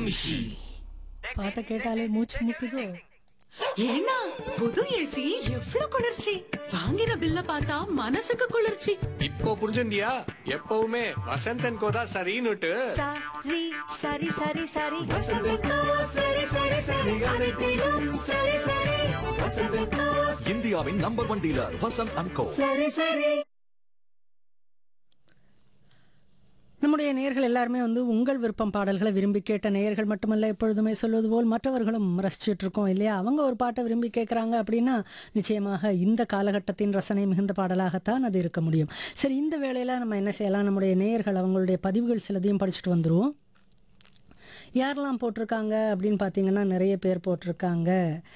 பாட்டை கேட்டாலே மூச்சு முட்டுதோ ஏன்னா புது ஏசி எவ்வளவு குளிர்ச்சி வாங்கின பில்ல பார்த்தா மனசுக்கு குளிர்ச்சி இப்போ புரிஞ்சுண்டியா எப்பவுமே வசந்தன் கோதா சரின்னுட்டு சரி சரி சரி சரி வசந்தக்கா சரி சரி சரி அனைத்திலும் சரி சரி வசந்தக்கா இந்தியாவின் number one dealer Vasanth and co சரி சரி நம்முடைய நேயர்கள் எல்லாருமே வந்து உங்கள் விருப்பம் பாடல்களை விரும்பி கேட்ட நேயர்கள் மட்டுமல்ல எப்பொழுதுமே சொல்வது போல் மற்றவர்களும் ரசிச்சுட்டு இருக்கோம் இல்லையா அவங்க ஒரு பாட்டை விரும்பி கேட்குறாங்க அப்படின்னா நிச்சயமாக இந்த காலகட்டத்தின் ரசனை மிகுந்த பாடலாகத்தான் அது இருக்க முடியும் சரி இந்த வேளையில் நம்ம என்ன செய்யலாம் நம்முடைய நேயர்கள் அவங்களுடைய பதிவுகள் சிலதையும் படிச்சுட்டு வந்துருவோம் யாரெல்லாம் போட்டிருக்காங்க அப்படின்னு பார்த்தீங்கன்னா நிறைய பேர் போட்டிருக்காங்க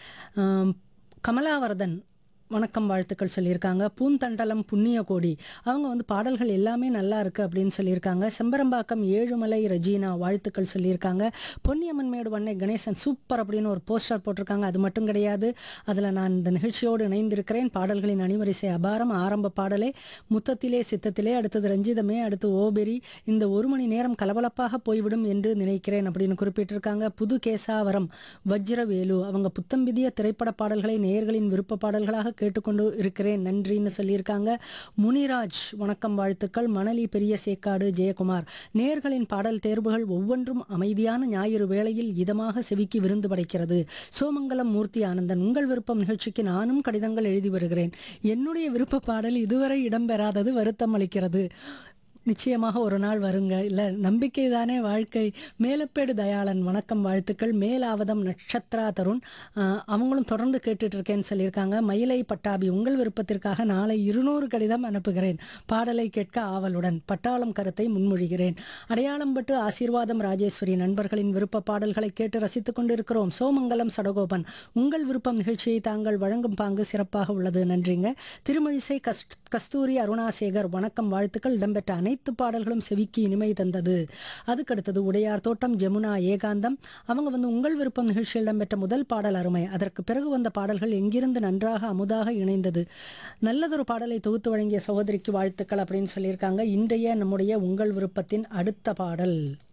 ஆம், கமலாவர்தன் வணக்கம் வாழ்த்துக்கள் சொல்லியிருக்காங்க பூந்தண்டலம் புண்ணிய கோடி அவங்க வந்து பாடல்கள் எல்லாமே நல்லா இருக்கு அப்படின்னு சொல்லியிருக்காங்க செம்பரம்பாக்கம் ஏழுமலை ரஜீனா வாழ்த்துக்கள் சொல்லியிருக்காங்க பொன்னியம்மன் மேடு வண்ணை கணேசன் சூப்பர் அப்படின்னு ஒரு போஸ்டர் போட்டிருக்காங்க அது மட்டும் கிடையாது அதில் நான் இந்த நிகழ்ச்சியோடு இணைந்திருக்கிறேன் பாடல்களின் அணிவரிசை அபாரம் ஆரம்ப பாடலே முத்தத்திலே சித்தத்திலே அடுத்தது ரஞ்சிதமே அடுத்து ஓபெரி இந்த ஒரு மணி நேரம் கலபலப்பாக போய்விடும் என்று நினைக்கிறேன் அப்படின்னு குறிப்பிட்டிருக்காங்க புது கேசாவரம் வஜ்ரவேலு அவங்க புத்தம்பிதிய திரைப்பட பாடல்களை நேயர்களின் விருப்ப பாடல்களாக கேட்டுக்கொண்டு இருக்கிறேன் நன்றின்னு சொல்லியிருக்காங்க முனிராஜ் வணக்கம் வாழ்த்துக்கள் மணலி பெரிய சேக்காடு ஜெயக்குமார் நேயர்களின் பாடல் தேர்வுகள் ஒவ்வொன்றும் அமைதியான ஞாயிறு வேளையில் இதமாக செவிக்கு விருந்து படைக்கிறது சோமங்கலம் மூர்த்தி ஆனந்தன் உங்கள் விருப்பம் நிகழ்ச்சிக்கு நானும் கடிதங்கள் எழுதி வருகிறேன் என்னுடைய விருப்ப பாடல் இதுவரை இடம்பெறாதது வருத்தம் அளிக்கிறது நிச்சயமாக ஒரு நாள் வருங்க இல்லை நம்பிக்கை தானே வாழ்க்கை மேலப்பேடு தயாளன் வணக்கம் வாழ்த்துக்கள் மேலாவதம் நட்சத்ரா தருண் ஆஹ், அவங்களும் தொடர்ந்து கேட்டுட்டு இருக்கேன்னு சொல்லியிருக்காங்க மயிலை பட்டாபி உங்கள் விருப்பத்திற்காக நாளை இருநூறு கடிதம் அனுப்புகிறேன் பாடலை கேட்க ஆவலுடன் பட்டாளம் கருத்தை முன்மொழிகிறேன் அடையாளம் பட்டு ஆசீர்வாதம் ராஜேஸ்வரி நண்பர்களின் விருப்ப பாடல்களை கேட்டு ரசித்துக் கொண்டிருக்கிறோம் சோமங்கலம் சடகோபன் உங்கள் விருப்பம் நிகழ்ச்சியை தாங்கள் வழங்கும் பாங்கு சிறப்பாக உள்ளது நன்றிங்க திருமழிசை கஸ் கஸ்தூரி அருணாசேகர் வணக்கம் வாழ்த்துக்கள் இடம்பெற்ற அனைத்து பாடல்களும் செவிக்கு இனிமை தந்தது அதுக்கடுத்தது உடையார் தோட்டம் ஜமுனா ஏகாந்தம் அவங்க வந்து உங்கள் விருப்பம் நிகழ்ச்சியில் இடம்பெற்ற முதல் பாடல் அருமை அதற்கு பிறகு வந்த பாடல்கள் எங்கிருந்து நன்றாக அமுதாக இணைந்தது நல்லதொரு பாடலை தொகுத்து வழங்கிய சகோதரிக்கு வாழ்த்துக்கள் அப்படின்னு சொல்லியிருக்காங்க இன்றைய நம்முடைய உங்கள் விருப்பத்தின் அடுத்த பாடல்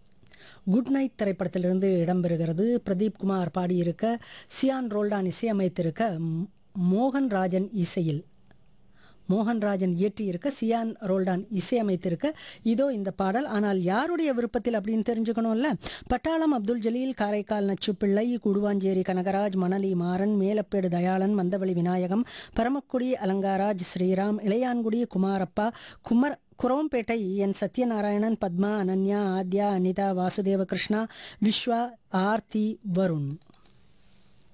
குட் நைட் திரைப்படத்திலிருந்து இடம்பெறுகிறது பிரதீப் குமார் பாடியிருக்க சியான் ரோல்டான் இசையமைத்திருக்க ம்- மோகன் ராஜன் இசையில் மோகன்ராஜன் இயற்றியிருக்க சியான் ரோல்டான் இசையமைத்திருக்க இதோ இந்த பாடல் ஆனால் யாருடைய விருப்பத்தில் அப்படின்னு தெரிஞ்சுக்கணும்ல பட்டாளம் அப்துல் ஜலீல் காரைக்கால் நச்சுப்பிள்ளை குடுவாஞ்சேரி கனகராஜ் மணலி மாறன் மேலப்பேடு தயாளன் மந்தவழி விநாயகம் பரமக்குடி அலங்காராஜ் ஸ்ரீராம் இளையான்குடி குமாரப்பா குமர் குரோம்பேட்டை என் சத்யநாராயணன் பத்மா அனன்யா ஆத்யா அனிதா வாசுதேவ கிருஷ்ணா விஸ்வா ஆர்த்தி வருண்